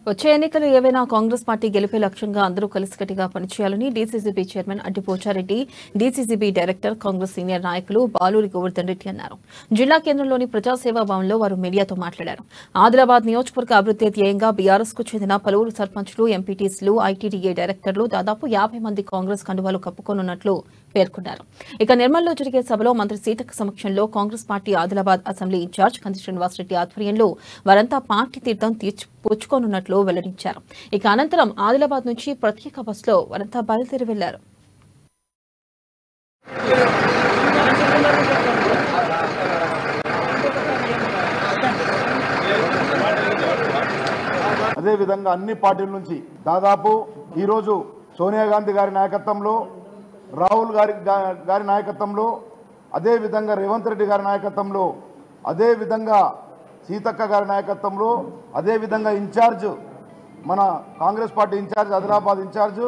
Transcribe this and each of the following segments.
వచ్చే ఎన్నికలు ఏవైనా కాంగ్రెస్ పార్టీ గెలిపే లక్ష్యంగా అందరూ కలిసికట్టుగా పనిచేయాలని DCCB chairman Addi Pocha Reddy DCCB director Congress senior నాయకులు బాలూరి గోవర్ధన్ రెడ్డి అన్నారు జిల్లా కేంద్రంలోని ప్రజాసేవా భవన్లో వారు మీడియాతో మాట్లాడారు ఆదిలాబాద్ నియోజకవర్గ అభివృద్ధి ధ్యేయంగా బీఆర్ఎస్ కు చెందిన పలువురు సర్పంచ్లు ఎంపీటీసీలు ఐటీడీఏ డైరెక్టర్లు దాదాపు యాభై మంది కాంగ్రెస్ కండువాలు కప్పుకోనున్నట్లు పేర్కొన్నారు ఇక నిర్మల్లో జరిగే సభలో మంత్రి సీతక్క సమక్షంలో Congress party Adilabad assembly incharge Kandi Srinivasa Reddy ఆధ్వర్యంలో వారంతా పార్టీ తీర్థం తీర్చి పుచ్చుకోనున్నట్లు వెల్లడించారు ఇక అనంతరం ఆదిలాబాద్ నుంచి ప్రత్యేక బస్సులో వారంతా బయలుదేరి వెళ్లారు అదేవిధంగా అన్ని పార్టీల నుంచి దాదాపు ఈరోజు సోనియా గాంధీ గారి నాయకత్వంలో రాహుల్ గారి గా- గారి నాయకత్వంలో అదేవిధంగా రేవంత్ రెడ్డి గారి నాయకత్వంలో అదేవిధంగా సీతక్క గారి నాయకత్వంలో అదేవిధంగా ఇన్ఛార్జ్ మన Congress party incharge Adilabad incharge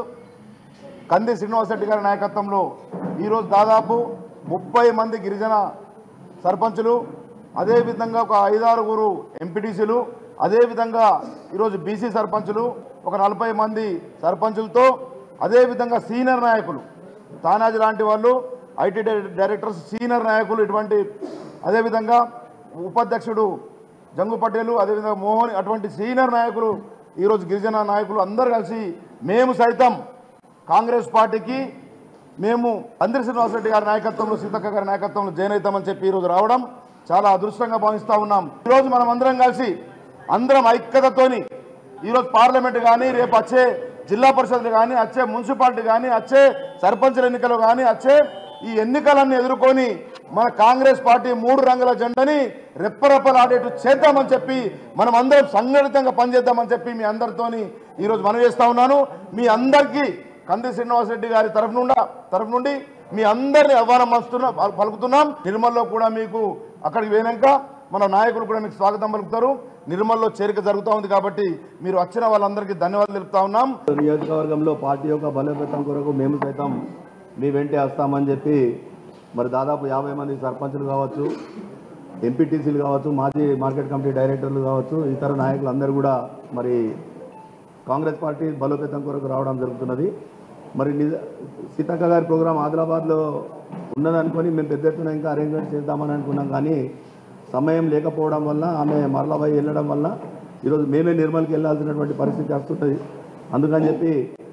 Kandi Srinivasa Reddy గారి నాయకత్వంలో ఈరోజు దాదాపు ముప్పై మంది గిరిజన సర్పంచులు అదేవిధంగా ఒక ఐదారుగురు ఎంపీటీసీలు అదేవిధంగా ఈరోజు బీసీ సర్పంచులు ఒక నలభై మంది సర్పంచులతో అదేవిధంగా సీనియర్ నాయకులు తానాజీ లాంటి వాళ్ళు ఐటీ డైరెక్టర్స్ సీనియర్ నాయకులు ఇటువంటి అదేవిధంగా ఉపాధ్యక్షుడు జంగు పటేలు అదేవిధంగా మోహన్ అటువంటి సీనియర్ నాయకులు ఈరోజు గిరిజన నాయకులు అందరూ కలిసి మేము సైతం కాంగ్రెస్ పార్టీకి మేము అందరి శ్రీనివాసరెడ్డి గారి నాయకత్వంలో సీతక్క గారి నాయకత్వంలో జాయిన్ అవుతామని చెప్పి ఈరోజు రావడం చాలా అదృష్టంగా భావిస్తూ ఉన్నాం ఈరోజు మనం అందరం కలిసి అందరం ఐక్యతతోని ఈరోజు పార్లమెంట్ కానీ రేపు వచ్చే జిల్లా పరిషత్లు కానీ వచ్చే మున్సిపాలిటీ కానీ వచ్చే సర్పంచుల ఎన్నికలు కానీ వచ్చే ఈ ఎన్నికలన్నీ ఎదుర్కొని మన కాంగ్రెస్ పార్టీ మూడు రంగుల జెండాని రెప్పరెప్పలాడేట్టు చేద్దామని చెప్పి మనం అందరం సంఘటితంగా పనిచేద్దామని చెప్పి మీ అందరితోని ఈరోజు మనం చేస్తా ఉన్నాను మీ అందరికీ కంది శ్రీనివాసరెడ్డి గారి తరఫు నుండి తరఫు నుండి మీ అందరిని ఆహ్వానం పంచుతున్నా పలుకుతున్నాం నిర్మల్లో కూడా మీకు అక్కడికి పోయినాక మన నాయకులు కూడా మీకు స్వాగతం పలుకుతారు నిర్మల్లో చేరిక జరుగుతూ ఉంది కాబట్టి మీరు వచ్చిన వాళ్ళందరికీ ధన్యవాదాలు తెలుపుతా ఉన్నాం నియోజకవర్గంలో పార్టీ యొక్క బలోపేతం కొరకు మేము సైతం మీ వెంటే వస్తామని చెప్పి మరి దాదాపు యాభై మంది సర్పంచులు కావచ్చు ఎంపీటీసీలు కావచ్చు మాజీ మార్కెట్ కమిటీ డైరెక్టర్లు కావచ్చు ఇతర నాయకులు అందరూ కూడా మరి కాంగ్రెస్ పార్టీ బలోపేతం కొరకు రావడం జరుగుతున్నది మరి నిజ సీతక్క గారి ప్రోగ్రాం ఆదిలాబాద్లో ఉన్నదనుకొని మేము పెద్ద ఎత్తున ఇంకా అరేంజ్మెంట్ చేద్దామని అనుకున్నాం కానీ సమయం లేకపోవడం వల్ల ఆమె మరలా పోయి వెళ్ళడం వల్ల ఈరోజు మేమే నిర్మల్కి వెళ్ళాల్సినటువంటి పరిస్థితి వస్తుంటుంది అందుకని చెప్పి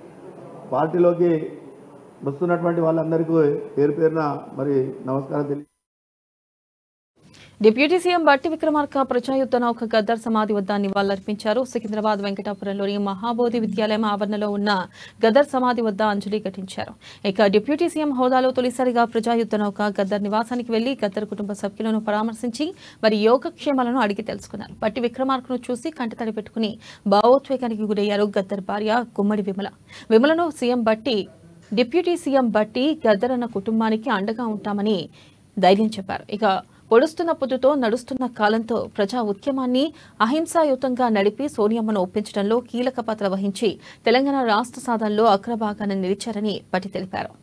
పార్టీలోకి వస్తున్నటువంటి వాళ్ళందరికీ పేరు పేరున మరి నమస్కారం తెలియ డిప్యూటీ సీఎం బట్టి విక్రమార్క ప్రజాయుద్ధ నౌక గద్దర్ సమాధి వద్ద నివాళులర్పించారు సికింద్రాబాద్ వెంకటాపురంలోని మహాబోధి విద్యాలయం ఆవరణలో ఉన్న గద్దర్ సమాధి వద్ద అంజలి ఘటించారు ఇక డిప్యూటీ సీఎం హోదాలో తొలిసారిగా ప్రజాయుద్ధ నౌక గద్దర్ నివాసానికి వెళ్లి గద్దర్ కుటుంబ సభ్యులను పరామర్శించి వారి యోగక్షేమాలను అడిగి తెలుసుకున్నారు బట్టి విక్రమార్కను చూసి కంటతడి పెట్టుకుని భావోద్వేగానికి గురయ్యారు గద్దర్ భార్య గుమ్మడి విమల విమలను CM Bhatti deputy CM Bhatti Gaddar అన్న కుటుంబానికి అండగా ఉంటామని ధైర్యం చెప్పారు ఇక పొడుస్తున్న పొద్దుతో నడుస్తున్న కాలంతో ప్రజా ఉద్యమాన్ని అహింసాయుతంగా నడిపి సోనియమ్మను ఒప్పించడంలో కీలక పాత్ర వహించి తెలంగాణ రాష్ట్ర సాధనలో అగ్రభాగాన్ని నిలిచారని పట్టి తెలిపారు